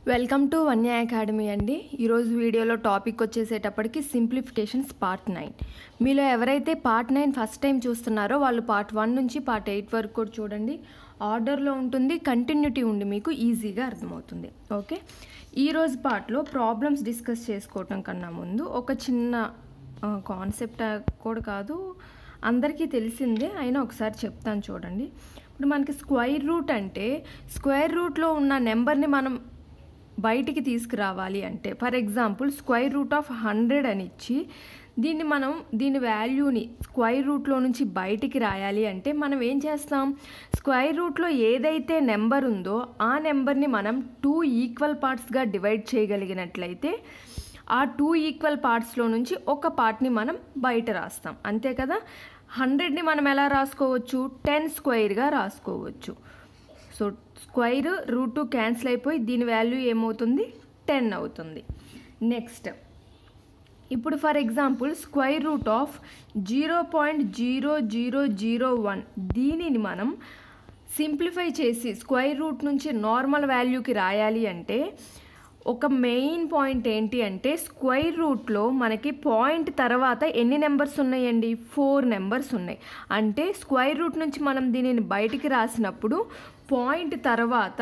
welcome to వన్య academy అండి ఈరోజు వీడియోలో టాపిక్ వచ్చేసేటప్పటికి సింప్లిఫికేషన్స్ పార్ట్ నైన్ మీలో ఎవరైతే పార్ట్ నైన్ ఫస్ట్ టైం చూస్తున్నారో వాళ్ళు పార్ట్ వన్ నుంచి పార్ట్ ఎయిట్ వరకు కూడా చూడండి ఆర్డర్లో ఉంటుంది కంటిన్యూటీ ఉండి మీకు ఈజీగా అర్థమవుతుంది ఓకే ఈరోజు పార్ట్లో ప్రాబ్లమ్స్ డిస్కస్ చేసుకోవటం కన్నా ముందు ఒక చిన్న కాన్సెప్ట్ కూడా కాదు అందరికీ తెలిసిందే అయినా ఒకసారి చెప్తాను చూడండి ఇప్పుడు మనకి స్క్వైర్ రూట్ అంటే స్క్వేర్ రూట్లో ఉన్న నెంబర్ని మనం బయటికి తీసుకురావాలి అంటే for example square root of hundred అని ఇచ్చి దీన్ని మనం దీని వాల్యూని స్క్వైర్ రూట్లో నుంచి బయటికి రాయాలి అంటే మనం ఏం చేస్తాం స్క్వైర్ రూట్లో ఏదైతే నెంబర్ ఉందో ఆ నెంబర్ని మనం టూ ఈక్వల్ పార్ట్స్గా డివైడ్ చేయగలిగినట్లయితే ఆ టూ ఈక్వల్ పార్ట్స్లో నుంచి ఒక పార్ట్ని మనం బయట రాస్తాం అంతే కదా హండ్రెడ్ని మనం ఎలా రాసుకోవచ్చు టెన్ స్క్వైర్గా రాసుకోవచ్చు so square root two cancel అయిపోయి దీని వాల్యూ ఏమవుతుంది టెన్ అవుతుంది నెక్స్ట్ ఇప్పుడు for example square root of zero point zero zero zero one దీనిని మనం సింప్లిఫై చేసి స్క్వైర్ రూట్ నుంచి నార్మల్ వాల్యూకి రాయాలి అంటే ఒక మెయిన్ పాయింట్ ఏంటి అంటే స్క్వైర్ రూట్లో మనకి పాయింట్ తర్వాత ఎన్ని నెంబర్స్ ఉన్నాయండి ఫోర్ నెంబర్స్ ఉన్నాయి అంటే స్క్వైర్ రూట్ నుంచి మనం దీనిని బయటికి రాసినప్పుడు పాయింట్ తర్వాత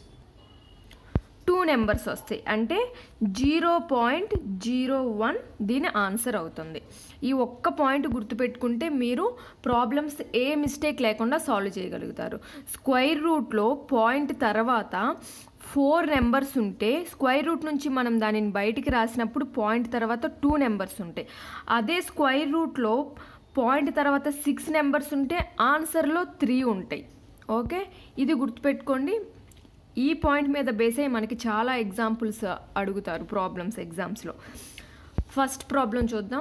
టూ నెంబర్స్ వస్తాయి అంటే జీరో పాయింట్ జీరో వన్ దీని ఆన్సర్ అవుతుంది ఈ ఒక్క పాయింట్ గుర్తుపెట్టుకుంటే మీరు ప్రాబ్లమ్స్ ఏ మిస్టేక్ లేకుండా సాల్వ్ చేయగలుగుతారు స్క్వైర్ రూట్లో పాయింట్ తర్వాత ఫోర్ నెంబర్స్ ఉంటే స్క్వైర్ రూట్ నుంచి మనం దానిని బయటికి రాసినప్పుడు పాయింట్ తర్వాత టూ నెంబర్స్ ఉంటాయి అదే స్క్వైర్ రూట్లో పాయింట్ తర్వాత సిక్స్ నెంబర్స్ ఉంటే ఆన్సర్లో త్రీ ఉంటాయి ఓకే ఇది గుర్తుపెట్టుకోండి ఈ పాయింట్ మీద బేస్ అయ్యి మనకి చాలా ఎగ్జాంపుల్స్ అడుగుతారు ప్రాబ్లమ్స్ ఎగ్జామ్స్లో ఫస్ట్ ప్రాబ్లం చూద్దాం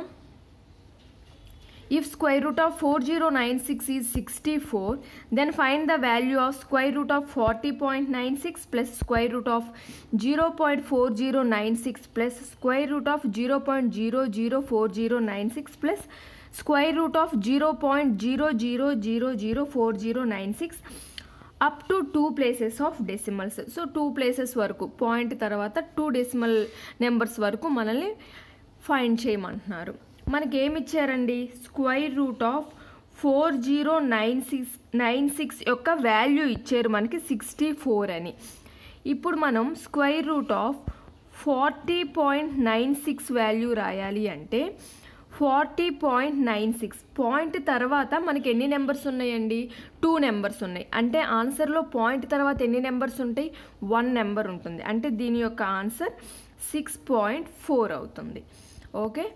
if square root of four zero nine six is sixty four then find the value of square root of forty point nine six plus square root of zero point four zero nine six plus square root of zero point zero zero four zero nine six plus square root of zero point zero zero zero zero four zero nine six up to two places of decimals so two places వరకు point తర్వాత two decimal numbers వరకు మనల్ని find చేయమంటున్నారు మనకి ఏమి ఇచ్చారండి square root of four zero nine six nine six యొక్క value ఇచ్చారు మనకి సిక్స్టీ ఫోర్ అని ఇప్పుడు మనం square root of forty point nine six value రాయాలి అంటే forty point nine six point తర్వాత మనకి ఎన్ని నెంబర్స్ ఉన్నాయండి టూ నెంబర్స్ ఉన్నాయి అంటే ఆన్సర్లో పాయింట్ తర్వాత ఎన్ని నెంబర్స్ ఉంటాయి వన్ నెంబర్ ఉంటుంది అంటే దీని యొక్క ఆన్సర్ సిక్స్ పాయింట్ ఫోర్ అవుతుంది okay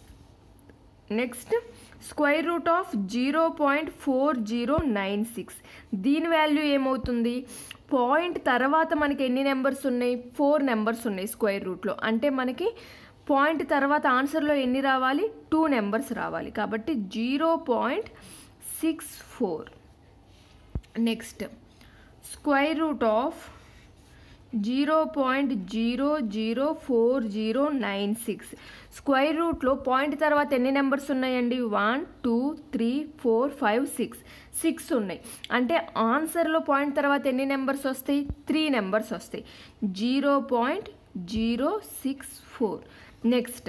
next square root of zero point four zero nine six దీని వాల్యూ ఏమవుతుంది పాయింట్ తర్వాత మనకి ఎన్ని నెంబర్స్ ఉన్నాయి ఫోర్ నెంబర్స్ ఉన్నాయి స్క్వైర్ రూట్లో అంటే మనకి పాయింట్ తర్వాత ఆన్సర్లో ఎన్ని రావాలి టూ నెంబర్స్ రావాలి కాబట్టి zero point six four next square root of zero point zero zero four zero nine six square రూట్లో పాయింట్ తర్వాత ఎన్ని నెంబర్స్ ఉన్నాయండి one two three four five six six ఉన్నాయి అంటే ఆన్సర్లో పాయింట్ తర్వాత ఎన్ని నెంబర్స్ వస్తాయి త్రీ నెంబర్స్ వస్తాయి zero point zero six four next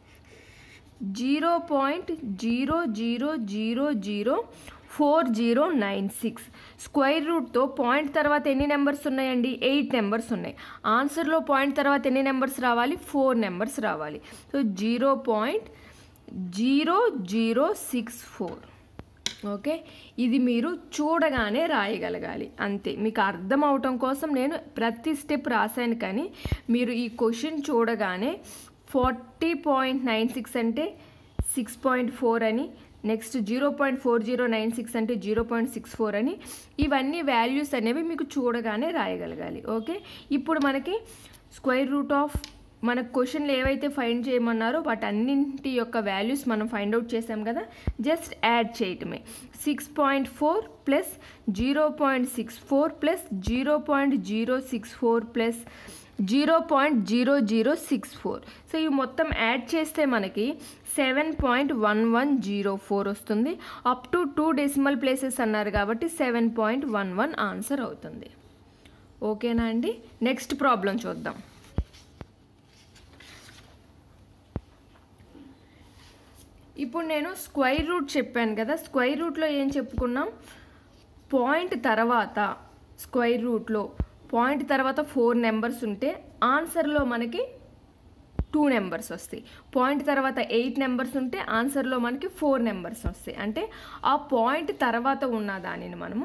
zero point zero zero zero zero four zero nine six square రూట్తో పాయింట్ తర్వాత ఎన్ని నెంబర్స్ ఉన్నాయండి ఎయిట్ నెంబర్స్ ఉన్నాయి ఆన్సర్లో పాయింట్ తర్వాత ఎన్ని నెంబర్స్ రావాలి ఫోర్ నెంబర్స్ రావాలి so zero point zero zero six four okay ఇది మీరు చూడగానే రాయగలగాలి అంతే మీకు అర్థం అవటం కోసం నేను ప్రతి స్టెప్ రాశాను కానీ మీరు ఈ క్వశ్చన్ చూడగానే ఫార్టీ పాయింట్ నైన్ సిక్స్ అంటే సిక్స్ పాయింట్ ఫోర్ అని next zero point four zero nine six అంటే జీరో పాయింట్ సిక్స్ ఫోర్ అని ఇవన్నీ వాల్యూస్ అనేవి మీకు చూడగానే రాయగలగాలి ఓకే ఇప్పుడు మనకి స్క్వైర్ రూట్ ఆఫ్ మన క్వశ్చన్లు ఏవైతే ఫైండ్ చేయమన్నారో వాటన్నింటి యొక్క వాల్యూస్ మనం ఫైండ్ అవుట్ చేసాం కదా జస్ట్ యాడ్ చేయటమే six point four plus zero point six four plus zero point zero six four plus zero point zero zero six four so ఇవి మొత్తం యాడ్ చేస్తే మనకి seven point one one zero four వస్తుంది up to two decimal places అన్నారు కాబట్టి seven point one one answer అవుతుంది ఓకేనా అండి నెక్స్ట్ ప్రాబ్లం చూద్దాం ఇప్పుడు నేను స్క్వైర్ రూట్ చెప్పాను కదా స్క్వైర్ రూట్లో ఏం చెప్పుకున్నాం పాయింట్ తర్వాత స్క్వైర్ రూట్లో పాయింట్ తర్వాత ఫోర్ నెంబర్స్ ఉంటే ఆన్సర్లో మనకి టూ నెంబర్స్ వస్తాయి పాయింట్ తర్వాత ఎయిట్ నెంబర్స్ ఉంటే ఆన్సర్లో మనకి ఫోర్ నెంబర్స్ వస్తాయి అంటే ఆ పాయింట్ తర్వాత ఉన్న దానిని మనము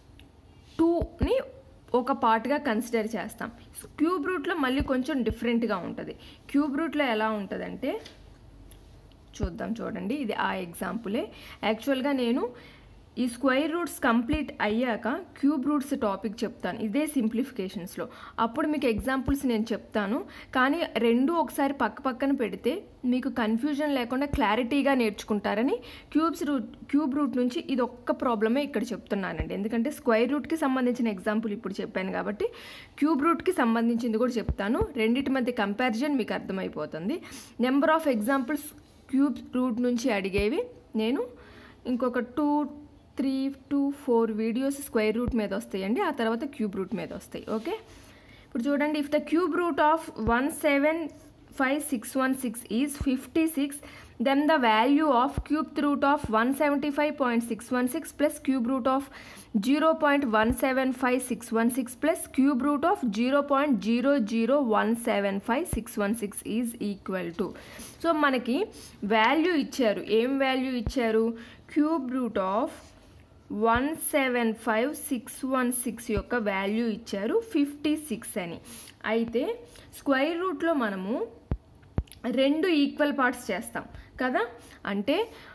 టూని ఒక పార్ట్గా కన్సిడర్ చేస్తాం క్యూబ్ రూట్లో మళ్ళీ కొంచెం డిఫరెంట్గా ఉంటుంది క్యూబ్ రూట్లో ఎలా ఉంటుందంటే చూద్దాం చూడండి ఇది ఆ ఎగ్జాంపులే యాక్చువల్గా నేను ఈ స్క్వైర్ రూట్స్ కంప్లీట్ అయ్యాక క్యూబ్ రూట్స్ టాపిక్ చెప్తాను ఇదే సింప్లిఫికేషన్స్లో అప్పుడు మీకు ఎగ్జాంపుల్స్ నేను చెప్తాను కానీ రెండు ఒకసారి పక్క పక్కన పెడితే మీకు కన్ఫ్యూజన్ లేకుండా క్లారిటీగా నేర్చుకుంటారని క్యూబ్స్ రూట్ క్యూబ్ రూట్ నుంచి ఇది ఒక్క ప్రాబ్లమే ఇక్కడ చెప్తున్నానండి ఎందుకంటే స్క్వైర్ రూట్కి సంబంధించిన ఎగ్జాంపుల్ ఇప్పుడు చెప్పాను కాబట్టి క్యూబ్ రూట్కి సంబంధించింది కూడా చెప్తాను రెండింటి మధ్య కంపారిజన్ మీకు అర్థమైపోతుంది number of examples cube root నుంచి అడిగేవి నేను ఇంకొక two three to four videos square root మీద వస్తాయండి ఆ తర్వాత క్యూబ్ రూట్ మీద వస్తాయి ఓకే ఇప్పుడు చూడండి if the cube root of one seven five six one six is fifty six then the value of cube root of one seventy five point six one six plus cube root of zero point one seven five six one six plus cube root of zero point zero zero one seven five six one six is equal to so మనకి value ఇచ్చారు ఏం value ఇచ్చారు cube root of one seven five six one six యొక్క value ఇచ్చారు fifty six అని అయితే square రూట్లో మనము రెండు ఈక్వల్ పార్ట్స్ చేస్తాం కదా అంటే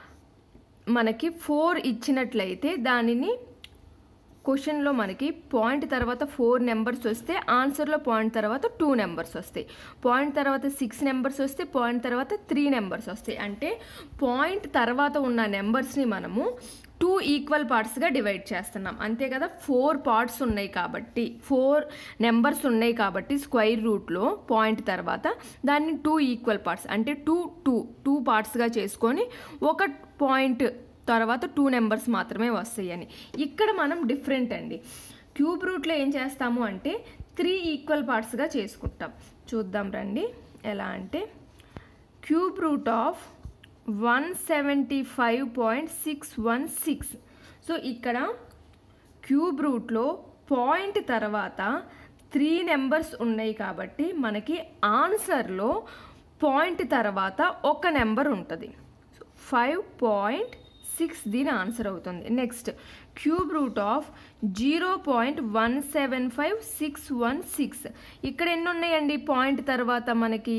మనకి ఫోర్ ఇచ్చినట్లయితే దానిని క్వశ్చన్లో మనకి పాయింట్ తర్వాత ఫోర్ నెంబర్స్ వస్తే ఆన్సర్లో పాయింట్ తర్వాత టూ నెంబర్స్ వస్తాయి పాయింట్ తర్వాత సిక్స్ నెంబర్స్ వస్తే పాయింట్ తర్వాత త్రీ నెంబర్స్ వస్తాయి అంటే పాయింట్ తర్వాత ఉన్న నెంబర్స్ని మనము టూ ఈక్వల్ పార్ట్స్గా డివైడ్ చేస్తున్నాం అంతే కదా ఫోర్ పార్ట్స్ ఉన్నాయి కాబట్టి ఫోర్ నెంబర్స్ ఉన్నాయి కాబట్టి స్క్వైర్ రూట్లో పాయింట్ తర్వాత దాన్ని టూ ఈక్వల్ పార్ట్స్ అంటే టూ టూ టూ పార్ట్స్గా చేసుకొని ఒక పాయింట్ తర్వాత టూ నెంబర్స్ మాత్రమే వస్తాయి అని ఇక్కడ మనం డిఫరెంట్ అండి క్యూబ్ రూట్లో ఏం చేస్తాము అంటే త్రీ ఈక్వల్ పార్ట్స్గా చేసుకుంటాం చూద్దాం రండి ఎలా అంటే cube root of one seventy five point six one six so ఇక్కడ క్యూబ్ రూట్లో పాయింట్ తర్వాత త్రీ నెంబర్స్ ఉన్నాయి కాబట్టి మనకి ఆన్సర్లో పాయింట్ తర్వాత ఒక నెంబర్ ఉంటుంది ఫైవ్ పాయింట్ సిక్స్ దీని ఆన్సర్ అవుతుంది next cube root of zero point one seven five six one six ఇక్కడ ఎన్ని ఉన్నాయండి పాయింట్ తర్వాత మనకి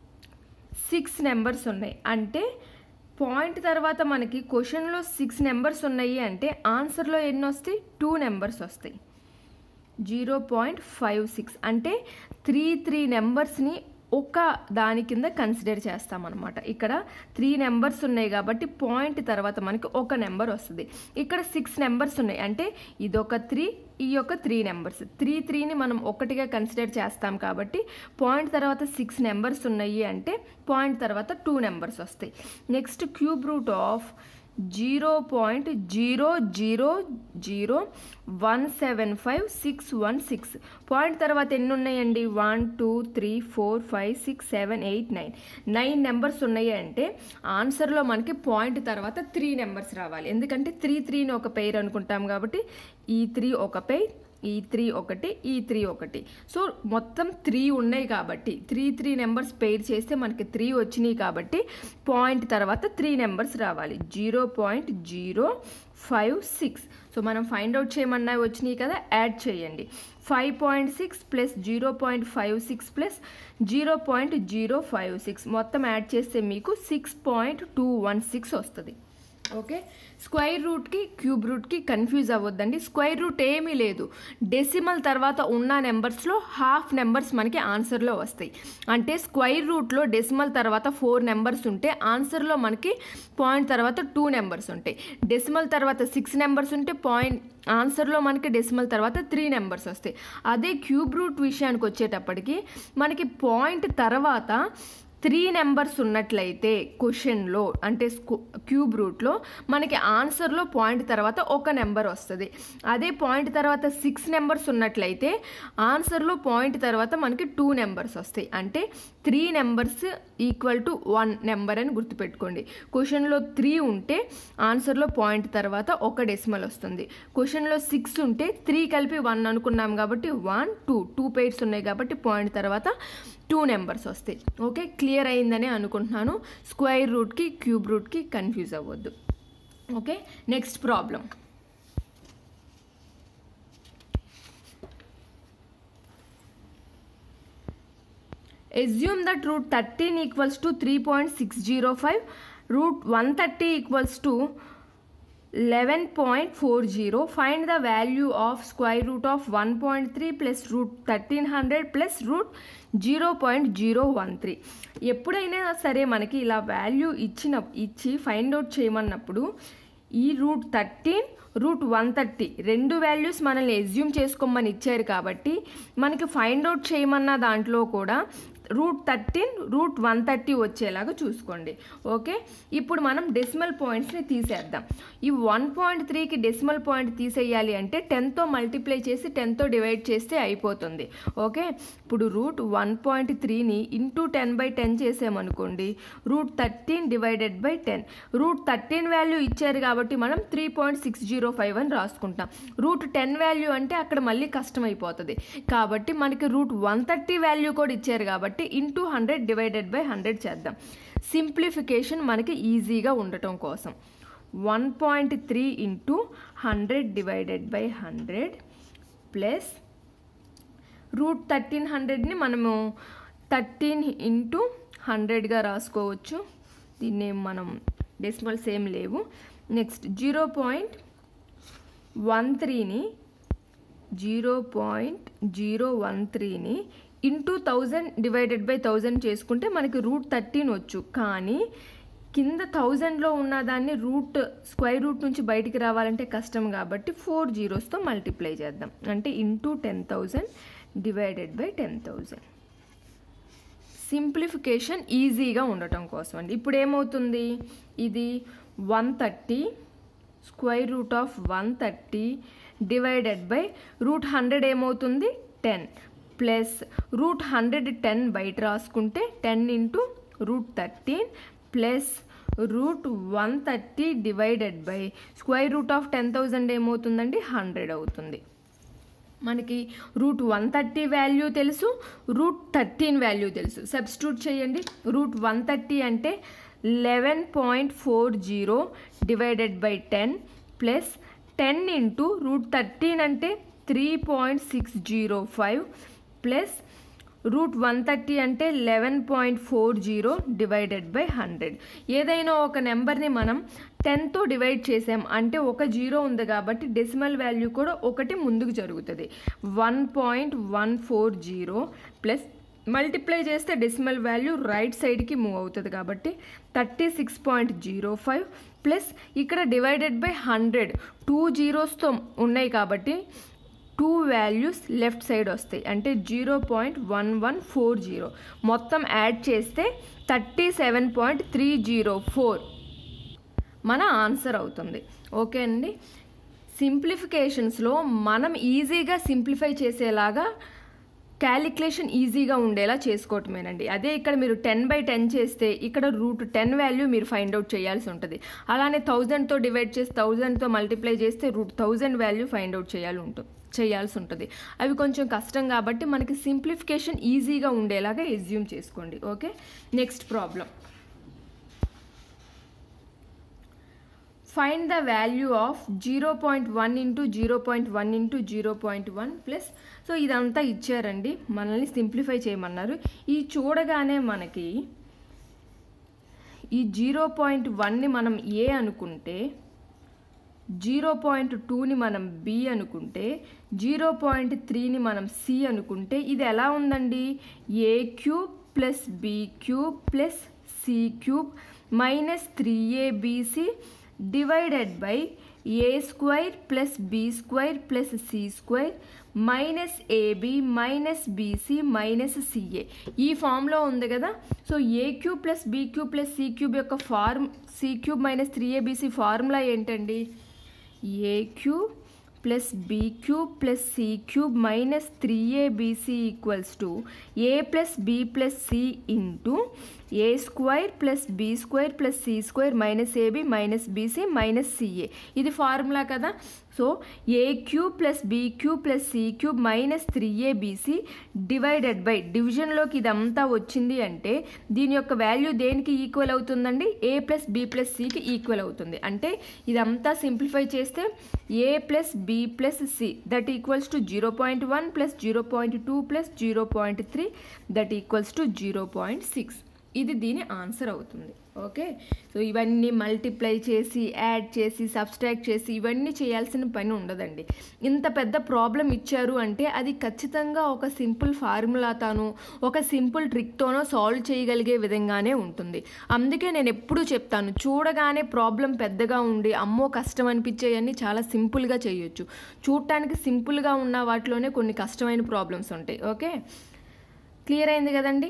సిక్స్ నెంబర్స్ ఉన్నాయి అంటే పాయింట్ తర్వాత మనకి క్వశ్చన్లో సిక్స్ నెంబర్స్ ఉన్నాయి అంటే ఆన్సర్లో ఎన్ని వస్తాయి టూ నెంబర్స్ వస్తాయి జీరో పాయింట్ ఫైవ్ సిక్స్ అంటే త్రీ త్రీ నెంబర్స్ని ఒక దాని కింద కన్సిడర్ చేస్తామన్నమాట ఇక్కడ త్రీ నెంబర్స్ ఉన్నాయి కాబట్టి పాయింట్ తర్వాత మనకి ఒక నెంబర్ వస్తుంది ఇక్కడ సిక్స్ నెంబర్స్ ఉన్నాయి అంటే ఇదొక త్రీ ఈ యొక్క త్రీ నెంబర్స్ త్రీ త్రీని మనం ఒకటిగా కన్సిడర్ చేస్తాం కాబట్టి పాయింట్ తర్వాత సిక్స్ నెంబర్స్ ఉన్నాయి అంటే పాయింట్ తర్వాత టూ నెంబర్స్ వస్తాయి next cube root of zero point zero zero zero one seven five six one six point తర్వాత ఎన్ని ఉన్నాయండి one two three four five six seven eight nine nine numbers ఉన్నాయి అంటే ఆన్సర్లో మనకి పాయింట్ తర్వాత three numbers రావాలి ఎందుకంటే త్రీ త్రీని ఒక పెయిర్ అనుకుంటాం కాబట్టి ఈ త్రీ ఒక పెయిర్ ఈ త్రీ ఒకటి ఈ త్రీ ఒకటి సో మొత్తం త్రీ ఉన్నాయి కాబట్టి త్రీ త్రీ నెంబర్స్ పెయిర్ చేస్తే మనకి త్రీ వచ్చినాయి కాబట్టి పాయింట్ తర్వాత త్రీ నెంబర్స్ రావాలి zero point zero five six so మనం ఫైండ్ అవుట్ చేయమన్నా వచ్చినాయి కదా యాడ్ చేయండి five point six plus zero point five six plus zero point zero five six మొత్తం యాడ్ చేస్తే మీకు six point two one six వస్తుంది ఓకే స్క్వైర్ రూట్కి క్యూబ్ రూట్కి కన్ఫ్యూజ్ అవ్వద్దండి స్క్వైర్ రూట్ ఏమీ లేదు డెసిమల్ తర్వాత ఉన్న నెంబర్స్లో హాఫ్ నెంబర్స్ మనకి ఆన్సర్లో వస్తాయి అంటే స్క్వైర్ రూట్లో డెసిమల్ తర్వాత ఫోర్ నెంబర్స్ ఉంటే ఆన్సర్లో మనకి పాయింట్ తర్వాత టూ నెంబర్స్ ఉంటాయి డెసిమల్ తర్వాత సిక్స్ నెంబర్స్ ఉంటే పాయింట్ ఆన్సర్లో మనకి డెసిమల్ తర్వాత త్రీ నెంబర్స్ వస్తాయి అదే క్యూబ్ రూట్ విషయానికి వచ్చేటప్పటికి మనకి పాయింట్ తర్వాత త్రీ నెంబర్స్ ఉన్నట్లయితే క్వశ్చన్లో అంటే స్కూ క్యూబ్ రూట్లో మనకి ఆన్సర్లో పాయింట్ తర్వాత ఒక నెంబర్ వస్తుంది అదే పాయింట్ తర్వాత సిక్స్ నెంబర్స్ ఉన్నట్లయితే ఆన్సర్లో పాయింట్ తర్వాత మనకి టూ నెంబర్స్ వస్తాయి అంటే three numbers equal to one number అని గుర్తుపెట్టుకోండి క్వశ్చన్లో త్రీ ఉంటే ఆన్సర్లో పాయింట్ తర్వాత ఒక డెసిమల్ వస్తుంది క్వశ్చన్లో సిక్స్ ఉంటే త్రీ కలిపి వన్ అనుకున్నాం కాబట్టి వన్ టూ టూ పేర్స్ ఉన్నాయి కాబట్టి పాయింట్ తర్వాత టూ నెంబర్స్ వస్తాయి ఓకే క్లియర్ అయిందని అనుకుంటున్నాను స్క్వైర్ రూట్కి క్యూబ్ రూట్కి కన్ఫ్యూజ్ అవ్వద్దు okay next problem assume that root 13 equals to 3.605 root 130 equals to 11.40 find the value of square root of 1.3 plus root 1300 plus root 0.013 ఎప్పుడైనా సరే మనకి ఇలా వాల్యూ ఇచ్చిన ఇచ్చి ఫైండ్ అవుట్ చేయమన్నప్పుడు ఈ root thirteen root one thirty రెండు వాల్యూస్ మనల్ని ఎజ్యూమ్ చేసుకోమని ఇచ్చారు కాబట్టి మనకి ఫైండ్ అవుట్ చేయమన్న దాంట్లో కూడా root thirteen root one thirty వచ్చేలాగా చూసుకోండి ఓకే ఇప్పుడు మనం డెసిమల్ పాయింట్స్ని తీసేద్దాం ఈ వన్ పాయింట్ త్రీకి డెసిమల్ పాయింట్ తీసేయాలి అంటే టెన్తో మల్టిప్లై చేసి టెన్తో డివైడ్ చేస్తే అయిపోతుంది ఓకే ఇప్పుడు రూట్ వన్ పాయింట్ త్రీని ఇంటూ టెన్ బై టెన్ చేసామనుకోండి root thirteen divided by ten root thirteen value ఇచ్చారు కాబట్టి మనం three point six zero five అని రాసుకుంటాం రూట్ టెన్ వాల్యూ అంటే అక్కడ మళ్ళీ కష్టం అయిపోతుంది కాబట్టి మనకి రూట్ వన్ థర్టీ వాల్యూ కూడా ఇచ్చారు కాబట్టి into hundred divided by hundred చేద్దాం సింప్లిఫికేషన్ మనకి ఈజీగా ఉండటం కోసం one point three into hundred divided by hundred plus root thirteen హండ్రెడ్ని మనము థర్టీన్ ఇంటూ హండ్రెడ్గా రాసుకోవచ్చు దీన్ని మనం డెసిమల్స్ ఏం లేవు నెక్స్ట్ జీరో పాయింట్ వన్ త్రీని జీరో పాయింట్ జీరో వన్ త్రీని into thousand divided by thousand చేసుకుంటే మనకి రూట్ థర్టీన్ వచ్చు కానీ కింద థౌజండ్లో ఉన్న దాన్ని రూట్ స్క్వైర్ రూట్ నుంచి బయటికి రావాలంటే కష్టం కాబట్టి ఫోర్ జీరోస్తో మల్టిప్లై చేద్దాం అంటే into ten thousand divided by ten thousand simplification ఈజీగా ఉండటం కోసం అండి ఇప్పుడు ఏమవుతుంది ఇది one thirty square root of one thirty divided by root hundred ఏమవుతుంది ten plus root hundred ten బయట రాసుకుంటే ten into root thirteen plus root one thirty divided by square root of ten thousand ఏమవుతుందండి hundred అవుతుంది మనకి root one thirty value తెలుసు root thirteen value తెలుసు substitute చేయండి root one thirty అంటే eleven point four zero divided by ten plus ten into root thirteen అంటే three point six zero five plus root one thirty అంటే eleven point four zero divided by hundred ఏదైనా ఒక నెంబర్ని మనం టెన్తో divide చేసాం అంటే ఒక జీరో ఉంది కాబట్టి డెసిమల్ వాల్యూ కూడా ఒకటి ముందుకు జరుగుతుంది one point one four zero plus multiply చేస్తే డెసిమల్ వాల్యూ రైట్ సైడ్కి మూవ్ అవుతుంది కాబట్టి thirty six point zero five plus ఇక్కడ డివైడెడ్ బై హండ్రెడ్ టూ జీరోస్తో ఉన్నాయి కాబట్టి టూ వాల్యూస్ లెఫ్ట్ సైడ్ వస్తాయి అంటే zero point one one four zero మొత్తం యాడ్ చేస్తే thirty seven point three zero four మన ఆన్సర్ అవుతుంది ఓకే అండి సింప్లిఫికేషన్స్లో మనం ఈజీగా సింప్లిఫై చేసేలాగా క్యాలిక్యులేషన్ ఈజీగా ఉండేలా చేసుకోవటమేనండి అదే ఇక్కడ మీరు టెన్ బై టెన్ చేస్తే ఇక్కడ రూట్ టెన్ వాల్యూ మీరు ఫైండ్ అవుట్ చేయాల్సి ఉంటుంది అలానే థౌజండ్తో డివైడ్ చేసి థౌజండ్తో మల్టిప్లై చేస్తే root thousand value find out చేయాలి ఉంటుంది చేయాల్సి ఉంటుంది అవి కొంచెం కష్టం కాబట్టి మనకి సింప్లిఫికేషన్ ఈజీగా ఉండేలాగా ఎజ్యూమ్ చేసుకోండి okay next problem find the value of zero point one into zero point one into zero point one plus so ఇదంతా ఇచ్చారండి మనల్ని సింప్లిఫై చేయమన్నారు ఈ చూడగానే మనకి ఈ జీరో పాయింట్ వన్ని మనం ఏ అనుకుంటే జీరో పాయింట్ టూని మనం బి అనుకుంటే జీరో పాయింట్ త్రీని మనం సి అనుకుంటే ఇది ఎలా ఉందండి A cube plus B cube plus C cube minus three ABC divided by A square plus B square plus C square minus AB minus BC minus CA ఈ ఫామ్లో ఉంది కదా so A cube plus B cube plus C cube యొక్క form C cube minus three ABC formula ఏంటండి A cube plus B cube plus C cube minus three ABC equals to A plus B plus C into A square plus B square plus C square minus AB minus BC minus CA ఇది formula కదా so A cube plus B cube plus C cube minus three ABC divided by డివిజన్లోకి ఇదంతా వచ్చింది అంటే దీని యొక్క value దేనికి equal అవుతుందండి ఏ ప్లస్ బి ప్లస్ సికి ఈక్వల్ అవుతుంది అంటే ఇదంతా సింప్లిఫై చేస్తే A plus B plus C that equals to zero point one plus zero point two plus zero point three that equals to zero point six ఇది దీని answer అవుతుంది okay so ఇవన్నీ multiply చేసి add చేసి subtract చేసి ఇవన్నీ చేయాల్సిన పని ఉండదండి ఇంత పెద్ద ప్రాబ్లం ఇచ్చారు అంటే అది ఖచ్చితంగా ఒక సింపుల్ ఫార్ములాతోనో ఒక సింపుల్ ట్రిక్తోనో సాల్వ్ చేయగలిగే విధంగానే ఉంటుంది అందుకే నేను ఎప్పుడూ చెప్తాను చూడగానే ప్రాబ్లం పెద్దగా ఉండి అమ్మో కష్టం అనిపించేవన్నీ చాలా సింపుల్గా చేయొచ్చు చూడటానికి సింపుల్గా ఉన్న వాటిలోనే కొన్ని కష్టమైన ప్రాబ్లమ్స్ ఉంటాయి ఓకే క్లియర్ అయింది కదండి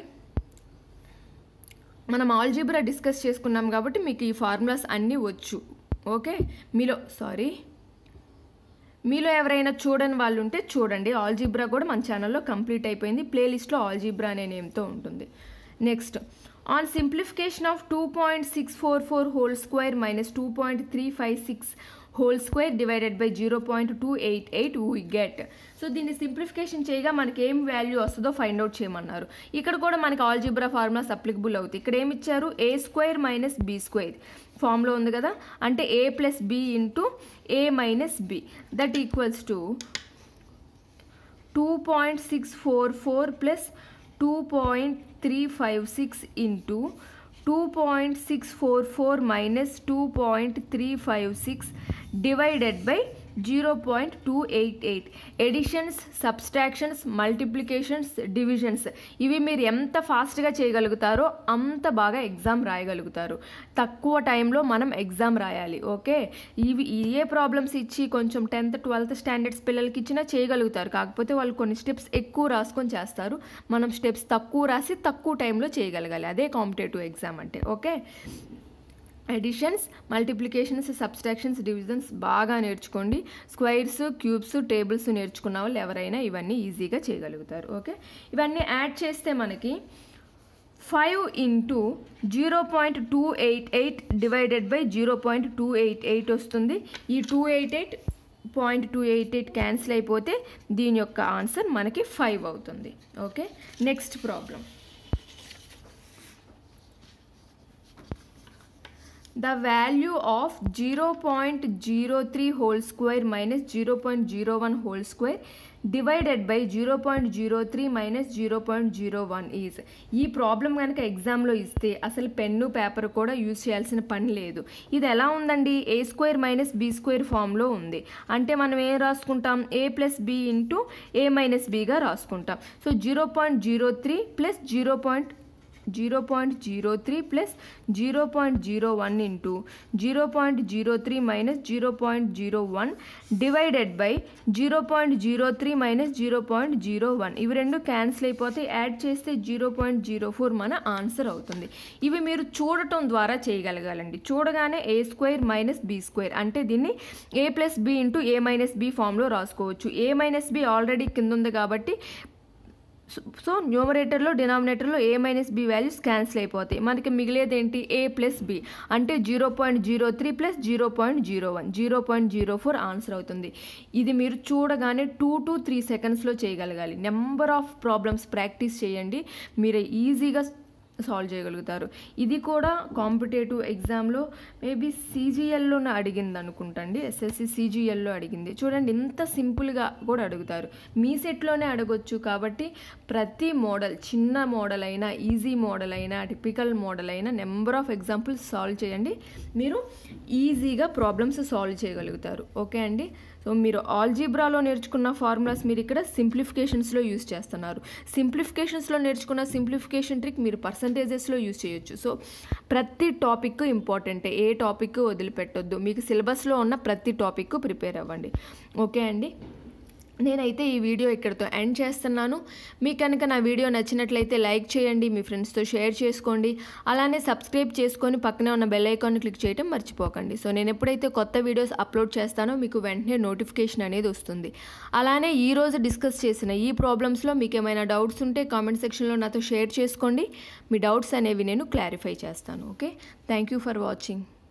మనం ఆల్జీబ్రా డిస్కస్ చేసుకున్నాం కాబట్టి మీకు ఈ ఫార్ములాస్ అన్నీ వచ్చు ఓకే మీలో సారీ మీలో ఎవరైనా చూడని వాళ్ళు ఉంటే చూడండి ఆల్జీబ్రా కూడా మన ఛానల్లో కంప్లీట్ అయిపోయింది ప్లేలిస్ట్లో ఆల్జీబ్రా అనే నేమ్తో ఉంటుంది next on simplification of two point six four four whole square minus two point three five six whole square divided by zero point two eight eight we get so దీన్ని simplification చేయగా మనకి ఏం value వస్తుందో find out చేయమన్నారు ఇక్కడ కూడా మనకి algebra formulas applicable అవుతాయి ఇక్కడ ఏమి ఇచ్చారు A square minus B square ఫామ్లో ఉంది కదా అంటే A plus B into A minus B that equals to two point six four four plus two point three five six into two point six four four minus two point three five six divided by zero point two eight eight additions subtractions multiplications divisions ఇవి మీరు ఎంత ఫాస్ట్గా చేయగలుగుతారో అంత బాగా exam రాయగలుగుతారు తక్కువ టైంలో మనం exam రాయాలి ఓకే ఇవి ఏ ప్రాబ్లమ్స్ ఇచ్చి కొంచెం టెన్త్ ట్వెల్త్ స్టాండర్డ్స్ పిల్లలకి ఇచ్చినా చేయగలుగుతారు కాకపోతే వాళ్ళు కొన్ని స్టెప్స్ ఎక్కువ రాసుకొని చేస్తారు మనం స్టెప్స్ తక్కువ రాసి తక్కువ టైంలో చేయగలగాలి అదే కాంపిటేటివ్ ఎగ్జామ్ అంటే okay additions multiplications subtractions divisions బాగా నేర్చుకోండి స్క్వైర్స్ క్యూబ్స్ టేబుల్స్ నేర్చుకున్న వాళ్ళు ఎవరైనా ఇవన్నీ ఈజీగా చేయగలుగుతారు ఓకే ఇవన్నీ యాడ్ చేస్తే మనకి five into zero point two eight eight divided by zero point two eight eight వస్తుంది ఈ two eight eight point two eight eight cancel అయిపోతే దీని యొక్క ఆన్సర్ మనకి ఫైవ్ అవుతుంది okay next problem the value of 0.03 whole square minus 0.01 whole square divided by 0.03 minus 0.01 is ఈ problem కనుక ఎగ్జామ్లో ఇస్తే అసలు పెన్ను పేపర్ కూడా యూజ్ చేయాల్సిన పని లేదు ఇది ఎలా ఉందండి A square minus B square ఫామ్లో ఉంది అంటే మనం ఏం రాసుకుంటాం A plus B into A minus బిగా రాసుకుంటాం so zero point zero three plus zero point zero point zero three plus zero point zero one into zero point zero three minus zero point zero one divided by zero point zero three minus zero point zero one ఇవి రెండు cancel అయిపోతే add చేస్తే zero point zero four మన answer అవుతుంది ఇవి మీరు చూడటం ద్వారా చేయగలగాలండి చూడగానే A square minus B square అంటే దీన్ని A plus B into A minus B ఫామ్లో రాసుకోవచ్చు ఏ మైనస్ బి ఆల్రెడీ కింద ఉంది కాబట్టి సో న్యూమరేటర్లో డినామినేటర్లో A minus B values cancel అయిపోతాయి మనకి మిగిలేది ఏంటి ఏ ప్లస్ బి అంటే zero point zero three plus zero point zero one zero point zero four answer అవుతుంది ఇది మీరు చూడగానే టూ టు త్రీ సెకండ్స్లో చేయగలగాలి నెంబర్ ఆఫ్ ప్రాబ్లమ్స్ ప్రాక్టీస్ చేయండి మీరు ఈజీగా సాల్వ్ చేయగలుగుతారు ఇది కూడా కాంపిటేటివ్ ఎగ్జామ్లో మేబీ సీజీఎల్లోనే అడిగింది అనుకుంటండి ఎస్ఎస్సి సీజీఎల్లో అడిగింది చూడండి ఇంత సింపుల్గా కూడా అడుగుతారు మీ సెట్లోనే అడగొచ్చు కాబట్టి ప్రతి మోడల్ చిన్న మోడల్ అయినా ఈజీ మోడల్ అయినా టిపికల్ మోడల్ అయినా నెంబర్ ఆఫ్ ఎగ్జాంపుల్స్ సాల్వ్ చేయండి మీరు ఈజీగా ప్రాబ్లమ్స్ సాల్వ్ చేయగలుగుతారు ఓకే అండి సో మీరు ఆల్జీబ్రాలో నేర్చుకున్న ఫార్ములాస్ మీరు ఇక్కడ సింప్లిఫికేషన్స్లో యూస్ చేస్తున్నారు సింప్లిఫికేషన్స్లో నేర్చుకున్న సింప్లిఫికేషన్ ట్రిక్ మీరు పర్సంటేజెస్లో యూస్ చేయొచ్చు సో ప్రతి టాపిక్ ఇంపార్టెంటే ఏ టాపిక్ వదిలిపెట్టొద్దు మీకు సిలబస్లో ఉన్న ప్రతి టాపిక్ ప్రిపేర్ అవ్వండి ఓకే అండి నేనైతే ఈ వీడియో ఇక్కడితో ఎండ్ చేస్తున్నాను మీకు కనుక నా వీడియో నచ్చినట్లయితే లైక్ చేయండి మీ ఫ్రెండ్స్తో షేర్ చేసుకోండి అలానే సబ్స్క్రైబ్ చేసుకొని పక్కనే ఉన్న బెల్ ఐకాన్ క్లిక్ చేయడం మర్చిపోకండి సో నేను ఎప్పుడైతే కొత్త వీడియోస్ అప్లోడ్ చేస్తానో మీకు వెంటనే నోటిఫికేషన్ అనేది వస్తుంది అలానే ఈ రోజు డిస్కస్ చేసిన ఈ ప్రాబ్లమ్స్లో మీకు ఏమైనా డౌట్స్ ఉంటే కామెంట్ సెక్షన్లో నాతో షేర్ చేసుకోండి మీ డౌట్స్ అనేవి నేను క్లారిఫై చేస్తాను okay thank you for watching